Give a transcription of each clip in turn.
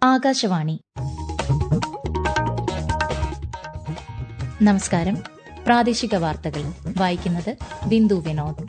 ആകാശവാണി നമസ്കാരം പ്രാദേശിക വാർത്തകൾ വായിക്കുന്നത് ബിന്ദു വിനോദ്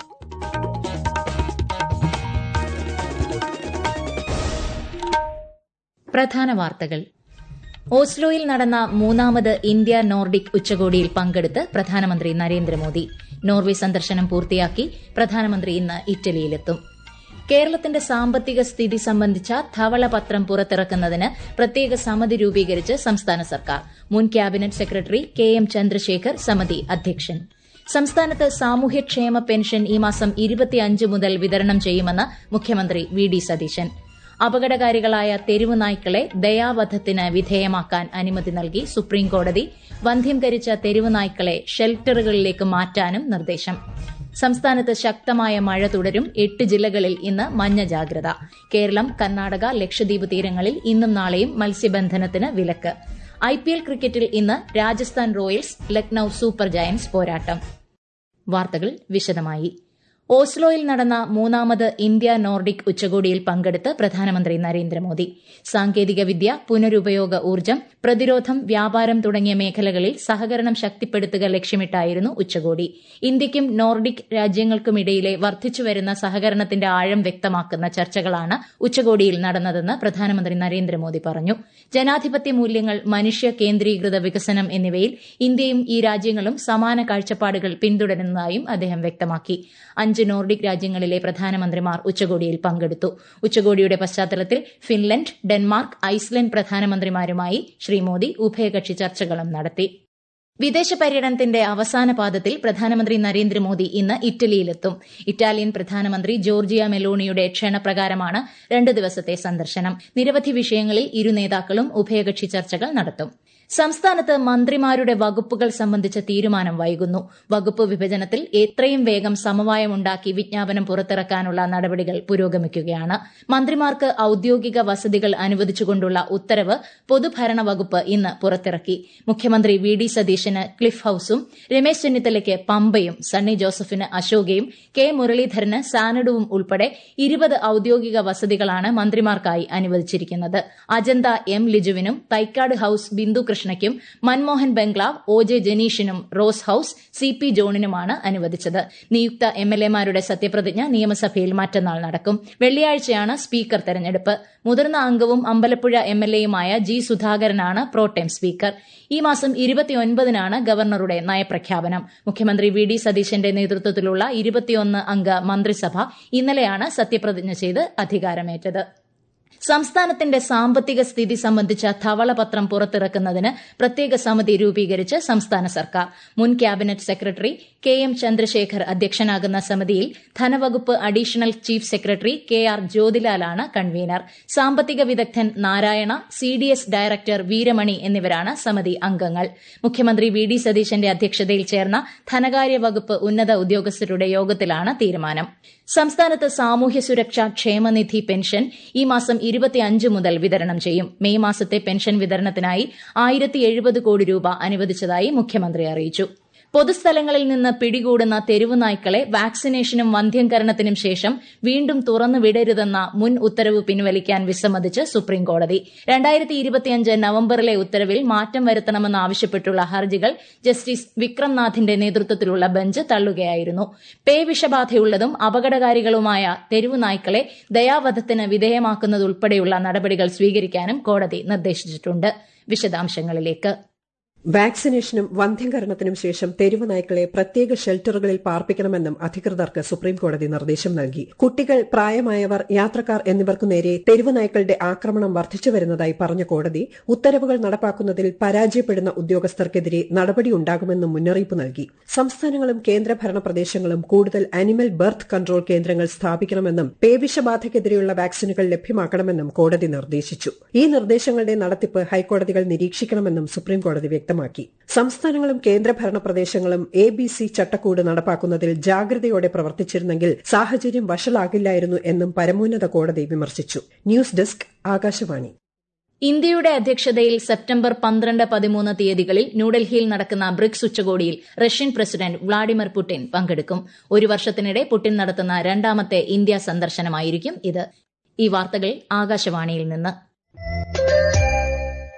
പ്രധാന വാർത്തകൾ ഓസ്ലോയിൽ നടന്ന മൂന്നാമത് ഇന്ത്യ നോർഡിക് ഉച്ചകോടിയിൽ പങ്കെടുത്ത് പ്രധാനമന്ത്രി നരേന്ദ്രമോദി നോർവെ സന്ദർശനം പൂർത്തിയാക്കി പ്രധാനമന്ത്രി ഇന്ന് ഇറ്റലിയിലെത്തും കേരളത്തിന്റെ സാമ്പത്തിക സ്ഥിതി സംബന്ധിച്ച ധവളപത്രം പുറത്തിറക്കുന്നതിന് പ്രത്യേക സമിതി രൂപീകരിച്ച് സംസ്ഥാന സർക്കാർ മുൻ cabinet secretary K M Chandrasekhar സമിതി അധ്യക്ഷൻ സംസ്ഥാനത്ത് സാമൂഹ്യക്ഷേമ പെൻഷൻ ഈ മാസം ഇരുപത്തിയഞ്ച് മുതൽ വിതരണം ചെയ്യുമെന്ന് മുഖ്യമന്ത്രി വി ഡി സതീശൻ അപകടകാരികളായ തെരുവ് നായ്ക്കളെ ദയാവധത്തിന് വിധേയമാക്കാൻ അനുമതി നൽകി സുപ്രീംകോടതി വന്ധ്യംകരിച്ച തെരുവ് നായ്ക്കളെ ഷെൽട്ടറുകളിലേക്ക് മാറ്റാനും നിർദ്ദേശം സംസ്ഥാനത്ത് ശക്തമായ മഴ തുടരും എട്ട് ജില്ലകളിൽ ഇന്ന് മഞ്ഞ ജാഗ്രത കേരളം കർണാടക ലക്ഷദ്വീപ് തീരങ്ങളിൽ ഇന്നും നാളെയും മത്സ്യബന്ധനത്തിന് വിലക്ക് ഐപിഎൽ ക്രിക്കറ്റിൽ ഇന്ന് Rajasthan Royals Lucknow Super Giants പോരാട്ടം വാർത്തകൾ വിശദമായി ഓസ്ലോയിൽ നടന്ന മൂന്നാമത് ഇന്ത്യ നോർഡിക് ഉച്ചകോടിയിൽ പങ്കെടുത്ത് പ്രധാനമന്ത്രി നരേന്ദ്രമോദി സാങ്കേതികവിദ്യ പുനരുപയോഗ ഊർജ്ജം പ്രതിരോധം വ്യാപാരം തുടങ്ങിയ മേഖലകളിൽ സഹകരണം ശക്തിപ്പെടുത്തുക ലക്ഷ്യമിട്ടായിരുന്നു ഉച്ചകോടി ഇന്ത്യയ്ക്കും നോർഡിക് രാജ്യങ്ങൾക്കുമിടയിലെ വർദ്ധിച്ചുവരുന്ന സഹകരണത്തിന്റെ ആഴം വ്യക്തമാക്കുന്ന ചർച്ചകളാണ് ഉച്ചകോടിയിൽ നടന്നതെന്ന് പ്രധാനമന്ത്രി നരേന്ദ്രമോദി പറഞ്ഞു ജനാധിപത്യ മൂല്യങ്ങൾ മനുഷ്യ കേന്ദ്രീകൃത വികസനം എന്നിവയിൽ ഇന്ത്യയും ഈ രാജ്യങ്ങളും സമാന കാഴ്ചപ്പാടുകൾ പിന്തുടരുന്നതായും അദ്ദേഹം വ്യക്തമാക്കി അഞ്ച് നോർഡിക് രാജ്യങ്ങളിലെ പ്രധാനമന്ത്രിമാർ ഉച്ചകോടിയിൽ പങ്കെടുത്തു ഉച്ചകോടിയുടെ പശ്ചാത്തലത്തിൽ ഫിൻലൻഡ് ഡെൻമാർക്ക് ഐസ്ലൻഡ് പ്രധാനമന്ത്രിമാരുമായി ശ്രീ മോദി ഉഭയകക്ഷി ചർച്ചകളും നടത്തി വിദേശ പര്യടനത്തിന്റെ അവസാന പാദത്തിൽ പ്രധാനമന്ത്രി നരേന്ദ്രമോദി ഇന്ന് ഇറ്റലിയിലെത്തും ഇറ്റാലിയൻ പ്രധാനമന്ത്രി ജോർജിയ മെലോണിയുടെ ക്ഷണപ്രകാരമാണ് രണ്ട് ദിവസത്തെ സന്ദർശനം നിരവധി വിഷയങ്ങളിൽ ഇരു നേതാക്കളും ഉഭയകക്ഷി ചർച്ചകൾ നടത്തും സംസ്ഥാനത്ത് മന്ത്രിമാരുടെ വകുപ്പുകൾ സംബന്ധിച്ച തീരുമാനം വൈകുന്നു വകുപ്പ് വിഭജനത്തിൽ എത്രയും വേഗം സമവായമുണ്ടാക്കി വിജ്ഞാപനം പുറത്തിറക്കാനുള്ള നടപടികൾ പുരോഗമിക്കുകയാണ് മന്ത്രിമാർക്ക് ഔദ്യോഗിക വസതികൾ അനുവദിച്ചുകൊണ്ടുള്ള ഉത്തരവ് പൊതുഭരണ വകുപ്പ് ഇന്ന് പുറത്തിറക്കി മുഖ്യമന്ത്രി വി ഡി സതീശന് ക്ലിഫ് ഹൌസും രമേശ് ചെന്നിത്തലയ്ക്ക് പമ്പയും സണ്ണി ജോസഫിന് അശോകയും കെ മുരളീധരന് സാനഡുവും ഉൾപ്പെടെ ഇരുപത് ഔദ്യോഗിക വസതികളാണ് മന്ത്രിമാർക്കായി അനുവദിച്ചിരിക്കുന്നത് അജന്ത എം ലിജുവിനും തൈക്കാട് ഹൌസ് ബിന്ദു കൃഷ്ണയ്ക്കും മൻമോഹൻ ബംഗ്ലാവ് ഒ ജെ ജനീഷിനും റോസ് ഹൌസ് സി പി ജോണിനുമാണ് അനുവദിച്ചത് നിയുക്ത എം എൽ എമാരുടെ സത്യപ്രതിജ്ഞ നിയമസഭയിൽ മറ്റന്നാൾ നടക്കും വെള്ളിയാഴ്ചയാണ് സ്പീക്കർ തെരഞ്ഞെടുപ്പ് മുതിർന്ന അംഗവും അമ്പലപ്പുഴ എം എൽ എയുമായ ജി സുധാകരനാണ് പ്രോട്ടേം സ്പീക്കർ ഈ മാസം ഇരുപത്തിയൊൻപതിനാണ് ഗവർണറുടെ നയപ്രഖ്യാപനം മുഖ്യമന്ത്രി വി ഡി സതീശന്റെ നേതൃത്വത്തിലുള്ള ഇരുപത്തിയൊന്ന് അംഗ മന്ത്രിസഭ ഇന്നലെയാണ് സത്യപ്രതിജ്ഞ ചെയ്ത് അധികാരമേറ്റത് സംസ്ഥാനത്തിന്റെ സാമ്പത്തിക സ്ഥിതി സംബന്ധിച്ച ധവളപത്രം പുറത്തിറക്കുന്നതിന് പ്രത്യേക സമിതി രൂപീകരിച്ച് സംസ്ഥാന സർക്കാർ മുൻ cabinet secretary K M Chandrasekhar അധ്യക്ഷനാകുന്ന സമിതിയിൽ ധനവകുപ്പ് additional chief secretary K R ജ്യോതിലാലാണ് കൺവീനർ സാമ്പത്തിക വിദഗ്ധൻ Narayana C D S director Veeramani എന്നിവരാണ് സമിതി അംഗങ്ങൾ മുഖ്യമന്ത്രി വി ഡി സതീശന്റെ അധ്യക്ഷതയിൽ ചേർന്ന ധനകാര്യ വകുപ്പ് ഉന്നത ഉദ്യോഗസ്ഥരുടെ യോഗത്തിലാണ് തീരുമാനം സംസ്ഥാനത്ത് സാമൂഹ്യ സുരക്ഷാ ക്ഷേമനിധി പെൻഷൻ ഈ മാസം ഇരുപത്തിയഞ്ച് മുതൽ വിതരണം ചെയ്യും മെയ് മാസത്തെ പെൻഷൻ വിതരണത്തിനായി ആയിരത്തി എഴുപത് കോടി രൂപ അനുവദിച്ചതായി മുഖ്യമന്ത്രി അറിയിച്ചു പൊതുസ്ഥലങ്ങളിൽ നിന്ന് പിടികൂടുന്ന തെരുവ് നായ്ക്കളെ വാക്സിനേഷനും വന്ധ്യംകരണത്തിനും ശേഷം വീണ്ടും തുറന്നു വിടരുതെന്ന മുൻ ഉത്തരവ് പിൻവലിക്കാൻ വിസമ്മതിച്ച് സുപ്രീംകോടതി രണ്ടായിരത്തി ഇരുപത്തിയഞ്ച് നവംബറിലെ ഉത്തരവിൽ മാറ്റം വരുത്തണമെന്നാവശ്യപ്പെട്ടുള്ള ഹർജികൾ ജസ്റ്റിസ് വിക്രംനാഥിന്റെ നേതൃത്വത്തിലുള്ള ബെഞ്ച് തള്ളുകയായിരുന്നു പേ വിഷബാധയുള്ളതും അപകടകാരികളുമായ തെരുവ് നായ്ക്കളെ ദയാവധത്തിന് വിധേയമാക്കുന്നതുൾപ്പെടെയുള്ള നടപടികൾ സ്വീകരിക്കാനും കോടതി നിർദ്ദേശിച്ചിട്ടുണ്ട് വിശദാംശങ്ങളിലേക്ക് വാക്സിനേഷനും വന്ധ്യംകരണത്തിനും ശേഷം തെരുവ് നായ്ക്കളെ പ്രത്യേക ഷെൽട്ടറുകളിൽ പാർപ്പിക്കണമെന്നും അധികൃതർക്ക് സുപ്രീംകോടതി നിർദ്ദേശം നൽകി കുട്ടികൾ പ്രായമായവർ യാത്രക്കാർ എന്നിവർക്കു നേരെ തെരുവ് നായ്ക്കളുടെ ആക്രമണം വർദ്ധിച്ചു വരുന്നതായി പറഞ്ഞ കോടതി ഉത്തരവുകൾ നടപ്പാക്കുന്നതിൽ പരാജയപ്പെടുന്ന ഉദ്യോഗസ്ഥർക്കെതിരെ നടപടിയുണ്ടാകുമെന്നും മുന്നറിയിപ്പ് നൽകി സംസ്ഥാനങ്ങളും കേന്ദ്രഭരണ പ്രദേശങ്ങളും കൂടുതൽ അനിമൽ ബർത്ത് കൺട്രോൾ കേന്ദ്രങ്ങൾ സ്ഥാപിക്കണമെന്നും പേവിഷബാധയ്ക്കെതിരെയുള്ള വാക്സിനുകൾ ലഭ്യമാക്കണമെന്നും കോടതി നിർദ്ദേശിച്ചു ഈ നിർദ്ദേശങ്ങളുടെ നടത്തിപ്പ് ഹൈക്കോടതികൾ നിരീക്ഷിക്കണമെന്നും സുപ്രീംകോടതി വ്യക്തമാക്കി വ്യക്തമാക്കി സംസ്ഥാനങ്ങളും കേന്ദ്രഭരണ പ്രദേശങ്ങളും എ ബി സി ചട്ടക്കൂട് നടപ്പാക്കുന്നതിൽ ജാഗ്രതയോടെ പ്രവർത്തിച്ചിരുന്നെങ്കിൽ സാഹചര്യം വഷളാകില്ലായിരുന്നു എന്നും പരമോന്നത കോടതി വിമർശിച്ചു ന്യൂസ് ഡെസ്ക് ആകാശവാണി ഇന്ത്യയുടെ അധ്യക്ഷതയിൽ സെപ്റ്റംബർ പന്ത്രണ്ട് പതിമൂന്ന് തീയതികളിൽ ന്യൂഡൽഹിയിൽ നടക്കുന്ന ബ്രിക്സ് ഉച്ചകോടിയിൽ റഷ്യൻ പ്രസിഡന്റ് വ്ളാഡിമിർ പുടിൻ പങ്കെടുക്കും ഒരു വർഷത്തിനിടെ പുടിൻ നടത്തുന്ന രണ്ടാമത്തെ ഇന്ത്യ സന്ദർശനമായിരിക്കും ഇത് ഈ വാർത്തകൾ ആകാശവാണിയിൽ നിന്ന്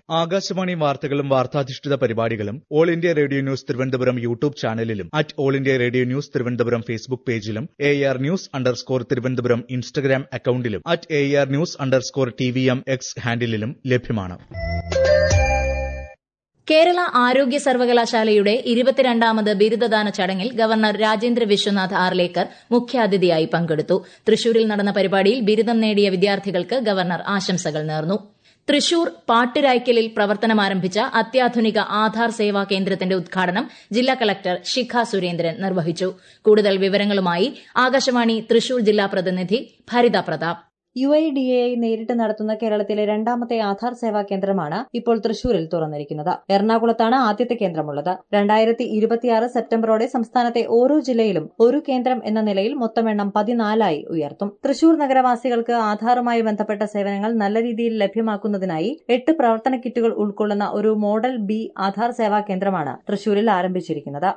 ആകാശവാണി വാർത്തകളും വാർത്താധിഷ്ഠിത പരിപാടികളും All India Radio News Thiruvananthapuram YouTube ചാനലിലും at All India Radio News Thiruvananthapuram Facebook പേജിലും A R news underscore Thiruvananthapuram Instagram അക്കൌണ്ടിലും at A R news underscore T V M X ഹാൻഡിലും ലഭ്യമാണ് കേരള ആരോഗ്യ സർവകലാശാലയുടെ ഇരുപത്തിരണ്ടാമത് ബിരുദദാന ചടങ്ങിൽ ഗവർണർ രാജേന്ദ്ര വിശ്വനാഥ് ആർലേക്കർ മുഖ്യാതിഥിയായി പങ്കെടുത്തു തൃശൂരിൽ നടന്ന പരിപാടിയിൽ ബിരുദം നേടിയ വിദ്യാർത്ഥികൾക്ക് ഗവർണർ ആശംസകൾ നേർന്നു തൃശൂർ പാട്ടുരായ്ക്കലിൽ പ്രവർത്തനമാരംഭിച്ച അത്യാധുനിക ആധാർ സേവാ കേന്ദ്രത്തിന്റെ ഉദ്ഘാടനം ജില്ലാ കളക്ടർ ശിഖ സുരേന്ദ്രൻ നിർവഹിച്ചു കൂടുതൽ വിവരങ്ങളുമായി ആകാശവാണി തൃശൂർ ജില്ലാ പ്രതിനിധി Bharitha Pratap U I D A നേരിട്ട് നടത്തുന്ന കേരളത്തിലെ രണ്ടാമത്തെ ആധാർ സേവാ കേന്ദ്രമാണ് ഇപ്പോൾ തൃശൂരിൽ തുറന്നിരിക്കുന്നത് എറണാകുളത്താണ് ആദ്യത്തെ കേന്ദ്രമുള്ളത് രണ്ടായിരത്തി ഇരുപത്തിയാറ് സെപ്റ്റംബറോടെ സംസ്ഥാനത്തെ ഓരോ ജില്ലയിലും ഒരു കേന്ദ്രം എന്ന നിലയിൽ മൊത്തം എണ്ണം പതിനാലായി ഉയർത്തും തൃശൂർ നഗരവാസികൾക്ക് ആധാറുമായി ബന്ധപ്പെട്ട സേവനങ്ങൾ നല്ല രീതിയിൽ ലഭ്യമാക്കുന്നതിനായി എട്ട് പ്രവർത്തന കിറ്റുകൾ ഉൾക്കൊള്ളുന്ന ഒരു മോഡൽ ബി ആധാർ സേവാ കേന്ദ്രമാണ് തൃശൂരിൽ ആരംഭിച്ചിരിക്കുന്നത്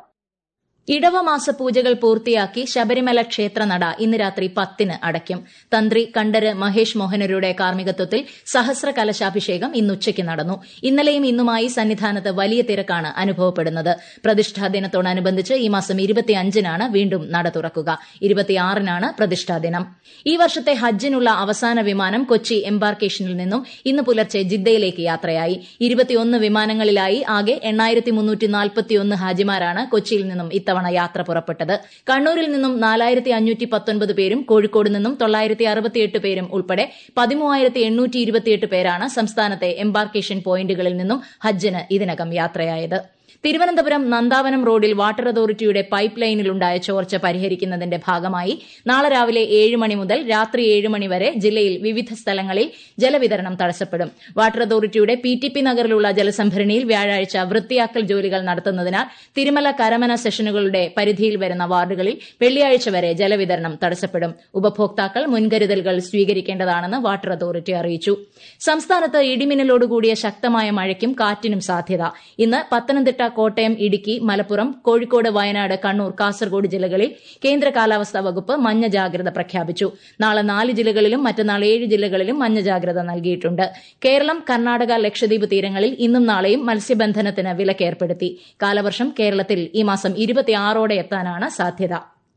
ഇടവമാസ പൂജകൾ പൂർത്തിയാക്കി ശബരിമല ക്ഷേത്രനട ഇന്ന് രാത്രി പത്തിന് അടയ്ക്കും തന്ത്രി കണ്ഠര് മഹേഷ് മോഹനരുടെ കാർമ്മികത്വത്തിൽ സഹസ്ര കലശാഭിഷേകം ഇന്ന് ഉച്ചയ്ക്ക് നടന്നു ഇന്നലെയും ഇന്നുമായി സന്നിധാനത്ത് വലിയ തിരക്കാണ് അനുഭവപ്പെടുന്നത് പ്രതിഷ്ഠാ ദിനത്തോടനുബന്ധിച്ച് ഈ മാസം ഇരുപത്തിയഞ്ചിനാണ് വീണ്ടും നട തുറക്കുക ഇരുപത്തിയാറിനാണ് പ്രതിഷ്ഠാ ദിനം ഈ വർഷത്തെ ഹജ്ജിനുള്ള അവസാന വിമാനം കൊച്ചി എംബാർക്കേഷനിൽ നിന്നും ഇന്ന് പുലർച്ചെ ജിദ്ദയിലേക്ക് യാത്രയായി ഇരുപത്തിയൊന്ന് വിമാനങ്ങളിലായി ആകെ എണ്ണായിരത്തി മുന്നൂറ്റി നാൽപ്പത്തിയൊന്ന് ഹാജിമാരാണ് കൊച്ചിയിൽ നിന്നും ഇത്തവണ യാത്ര പുറപ്പെട്ടത് കണ്ണൂരിൽ നിന്നും നാലായിരത്തി അഞ്ഞൂറ്റി പത്തൊൻപത് പേരും കോഴിക്കോട് നിന്നും തൊള്ളായിരത്തി അറുപത്തിയെട്ട് പേരും ഉൾപ്പെടെ പതിമൂവായിരത്തി എണ്ണൂറ്റി ഇരുപത്തിയെട്ട് പേരാണ് സംസ്ഥാനത്തെ എംബാർക്കേഷൻ പോയിന്റുകളിൽ നിന്നും ഹജ്ജിന് ഇതിനകം യാത്രയായത് തിരുവനന്തപുരം നന്ദാവനം റോഡിൽ വാട്ടർ അതോറിറ്റിയുടെ പൈപ്പ് ലൈനിലുണ്ടായ ചോർച്ച പരിഹരിക്കുന്നതിന്റെ ഭാഗമായി നാളെ രാവിലെ ഏഴ് മണി മുതൽ രാത്രി ഏഴ് മണി വരെ ജില്ലയിൽ വിവിധ സ്ഥലങ്ങളിൽ ജലവിതരണം തടസ്സപ്പെടും വാട്ടർ അതോറിറ്റിയുടെ പി ടി പി നഗറിലുള്ള ജലസംഭരണിയിൽ വ്യാഴാഴ്ച വൃത്തിയാക്കൽ ജോലികൾ നടത്തുന്നതിനാൽ തിരുമല കരമന സെഷനുകളുടെ പരിധിയിൽ വരുന്ന വാർഡുകളിൽ വെള്ളിയാഴ്ച വരെ ജലവിതരണം തടസ്സപ്പെടും ഉപഭോക്താക്കൾ മുൻകരുതലുകൾ സ്വീകരിക്കേണ്ടതാണെന്ന് വാട്ടർ അതോറിറ്റി അറിയിച്ചു സംസ്ഥാനത്ത് ഇടിമിന്നലോടുകൂടിയ ശക്തമായ മഴയ്ക്കും കാറ്റിനും സാധ്യത ഇന്ന് പത്തനംതിട്ട കോട്ടയം ഇടുക്കി മലപ്പുറം കോഴിക്കോട് വയനാട് കണ്ണൂർ കാസർഗോഡ് ജില്ലകളിൽ കേന്ദ്ര കാലാവസ്ഥാ വകുപ്പ് മഞ്ഞ ജാഗ്രത പ്രഖ്യാപിച്ചു നാളെ നാല് ജില്ലകളിലും മറ്റന്നാൾ ഏഴ് ജില്ലകളിലും മഞ്ഞ ജാഗ്രത നൽകിയിട്ടുണ്ട് കേരളം കർണാടക ലക്ഷദ്വീപ് തീരങ്ങളിൽ ഇന്നും നാളെയും മത്സ്യബന്ധനത്തിന് വിലക്കേർപ്പെടുത്തി കാലവർഷം കേരളത്തിൽ ഈ മാസം ഇരുപത്തിയാറോടെ എത്താനാണ് സാധ്യത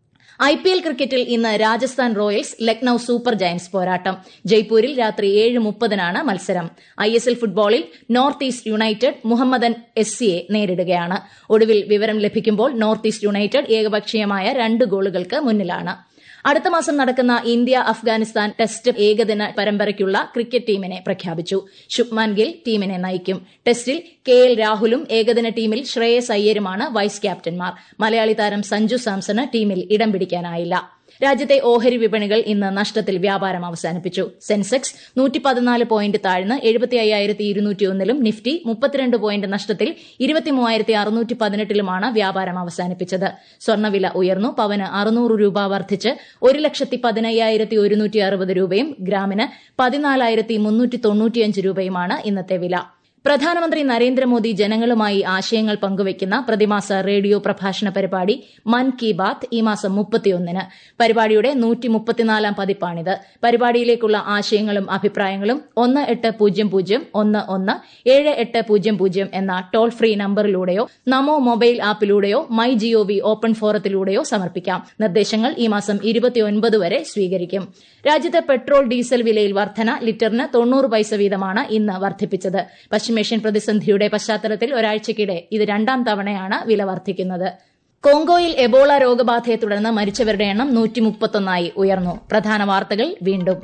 ഐ പി എൽ ക്രിക്കറ്റിൽ ഇന്ന് Rajasthan Royals Lucknow Super Giants പോരാട്ടം ജയ്പൂരിൽ രാത്രി ഏഴ് മുപ്പതിനാണ് മത്സരം ഐ എസ് എൽ ഫുട്ബോളിൽ North East United Mohammedan S സിയെ നേരിടുകയാണ് ഒടുവിൽ വിവരം ലഭിക്കുമ്പോൾ നോർത്ത് ഈസ്റ്റ് യുണൈറ്റഡ് ഏകപക്ഷീയമായ രണ്ട് ഗോളുകൾക്ക് മുന്നിലാണ് അടുത്ത മാസം നടക്കുന്ന ഇന്ത്യ അഫ്ഗാനിസ്ഥാൻ ടെസ്റ്റ് ഏകദിന പരമ്പരയ്ക്കുള്ള ക്രിക്കറ്റ് ടീമിനെ പ്രഖ്യാപിച്ചു ശുഭ്മാൻ ഗിൽ ടീമിനെ നയിക്കും ടെസ്റ്റിൽ കെ എൽ രാഹുലും ഏകദിന ടീമിൽ ശ്രേയസ് അയ്യരുമാണ് വൈസ് ക്യാപ്റ്റന്മാർ മലയാളി താരം സഞ്ജു സാംസണ് ടീമിൽ ഇടം പിടിക്കാനായില്ല രാജ്യത്തെ ഓഹരി വിപണികൾ ഇന്ന് നഷ്ടത്തിൽ വ്യാപാരം അവസാനിപ്പിച്ചു സെൻസെക്സ് നൂറ്റി പതിനാല് പോയിന്റ് താഴ്ന്ന് എഴുപത്തി അയ്യായിരത്തി ഇരുന്നൂറ്റിയൊന്നിലും നിഫ്റ്റി മുപ്പത്തിരണ്ട് പോയിന്റ് നഷ്ടത്തിൽ ഇരുപത്തിമൂവായിരത്തി അറുന്നൂറ്റി പതിനെട്ടിലുമാണ് വ്യാപാരം അവസാനിപ്പിച്ചത് സ്വർണ്ണവില ഉയർന്നു പവന് അറുന്നൂറ് രൂപ വർദ്ധിച്ച് ഒരു ലക്ഷത്തി പതിനയ്യായിരത്തി ഒരുന്നൂറ്റി അറുപത് രൂപയും ഗ്രാമിന് പതിനാലായിരത്തി മുന്നൂറ്റി തൊണ്ണൂറ്റിയഞ്ച് രൂപയുമാണ് ഇന്നത്തെ വില പ്രധാനമന്ത്രി നരേന്ദ്രമോദി ജനങ്ങളുമായി ആശയങ്ങൾ പങ്കുവയ്ക്കുന്ന പ്രതിമാസ റേഡിയോ പ്രഭാഷണ പരിപാടി മൻ കി ബാത്ത് ഈ മാസം മുപ്പത്തിയൊന്നിന് പരിപാടിയുടെ നൂറ്റി മുപ്പത്തിനാലാം പതിപ്പാണിത് പരിപാടിയിലേക്കുള്ള ആശയങ്ങളും അഭിപ്രായങ്ങളും ഒന്ന് എട്ട് പൂജ്യം പൂജ്യം ഒന്ന് ഒന്ന് ഏഴ് എട്ട് പൂജ്യം പൂജ്യം എന്ന ടോൾ ഫ്രീ നമ്പറിലൂടെയോ നമോ മൊബൈൽ ആപ്പിലൂടെയോ മൈ ജിഒവി ഓപ്പൺ ഫോറത്തിലൂടെയോ സമർപ്പിക്കാം നിർദ്ദേശങ്ങൾ ഈ മാസം ഇരുപത്തിയൊൻപത് വരെ സ്വീകരിക്കും രാജ്യത്ത് പെട്രോൾ ഡീസൽ വിലയിൽ വർധന ലിറ്ററിന് തൊണ്ണൂറ് പൈസ വീതമാണ് ഇന്ന് വർദ്ധിപ്പിച്ചത് പശ്ചിമേഷ്യൻ പ്രതിസന്ധിയുടെ പശ്ചാത്തലത്തിൽ ഒരാഴ്ചയ്ക്കിടെ ഇത് രണ്ടാം തവണയാണ് വില വർദ്ധിക്കുന്നത് കോങ്കോയിൽ എബോള രോഗബാധയെ തുടർന്ന് മരിച്ചവരുടെ എണ്ണം നൂറ്റി മുപ്പത്തൊന്നായി ഉയർന്നു പ്രധാന വാർത്തകൾ വീണ്ടും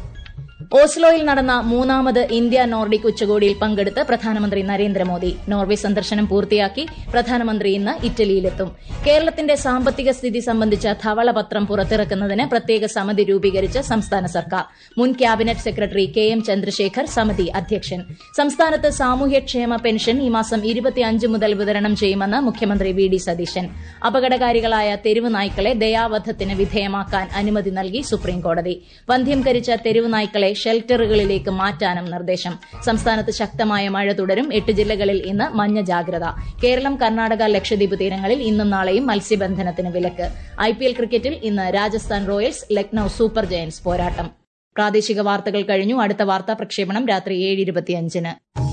ഓസ്ലോയിൽ നടന്ന മൂന്നാമത് ഇന്ത്യ നോർഡിക് ഉച്ചകോടിയിൽ പങ്കെടുത്ത് പ്രധാനമന്ത്രി നരേന്ദ്രമോദി നോർവെ സന്ദർശനം പൂർത്തിയാക്കി പ്രധാനമന്ത്രി ഇന്ന് ഇറ്റലിയിലെത്തും കേരളത്തിന്റെ സാമ്പത്തിക സ്ഥിതി സംബന്ധിച്ച ധവളപത്രം പുറത്തിറക്കുന്നതിന് പ്രത്യേക സമിതി രൂപീകരിച്ച് സംസ്ഥാന സർക്കാർ മുൻ cabinet secretary K M Chandrasekhar സമിതി അധ്യക്ഷൻ സംസ്ഥാനത്ത് സാമൂഹ്യക്ഷേമ പെൻഷൻ ഈ മാസം ഇരുപത്തിയഞ്ച് മുതൽ വിതരണം ചെയ്യുമെന്ന് മുഖ്യമന്ത്രി വി ഡി സതീശൻ അപകടകാരികളായ തെരുവ് നായ്ക്കളെ ദയാവധത്തിന് വിധേയമാക്കാൻ അനുമതി നൽകി സുപ്രീംകോടതി വന്ധ്യംകരിച്ച തെരുവ് നായ്ക്കളെ ഷെൽട്ടറുകളിലേക്ക് മാറ്റാനും നിർദ്ദേശം സംസ്ഥാനത്ത് ശക്തമായ മഴ തുടരും എട്ട് ജില്ലകളിൽ ഇന്ന് മഞ്ഞ ജാഗ്രത കേരളം കർണാടക ലക്ഷദ്വീപ് തീരങ്ങളിൽ ഇന്നും നാളെയും മത്സ്യബന്ധനത്തിന് വിലക്ക് ഐപിഎൽ ക്രിക്കറ്റിൽ ഇന്ന് Rajasthan Royals Lucknow Super Giants പോരാട്ടം പ്രാദേശിക വാർത്തകൾ കഴിഞ്ഞു അടുത്ത വാർത്താ പ്രക്ഷേപണം രാത്രി ഏഴ് ഇരുപത്തിയഞ്ചിന്